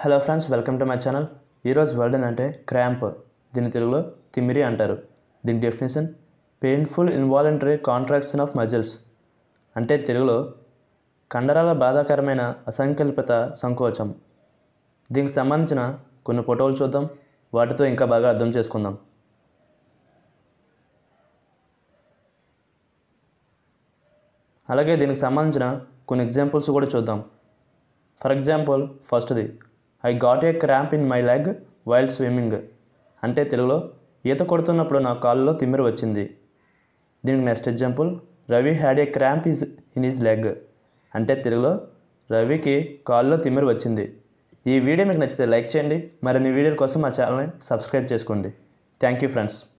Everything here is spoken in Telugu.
hello friends welcome to my channel ఈరోజు వర్డ్ అంటే క్రాంప్ దీని తెలుగులో తిమ్మిరి అంటారు దీని definition painful involuntary contraction of muscles అంటే తెలుగులో కండరాల బాధాకరమైన అసంకల్పిత సంకోచం దీనికి సంబంధించిన కొన్ని ఫోటోలు చూద్దాం వాటితో ఇంకా బాగా అర్థం చేసుకుందాం అలాగే దీనికి సంబంధించిన కొన్ని ఎగ్జాంపుల్స్ కూడా చూద్దాం ఫర్ ఎగ్జాంపుల్ ఫస్ట్ది I got a cramp in my leg while swimming అంటే తెలుగులో ఈత కొడుతున్నప్పుడు నా కాలులో తిమ్మిరి వచ్చింది దీనికి next example Ravi had a cramp is in his leg అంటే తెలుగులో రవికి కాల్లో తిమ్మిరి వచ్చింది ఈ వీడియో మీకు నచ్చితే లైక్ చేయండి మరిన్ని వీడియోల కోసం మా ఛానల్ని సబ్స్క్రైబ్ చేసుకోండి థ్యాంక్ యూ ఫ్రెండ్స్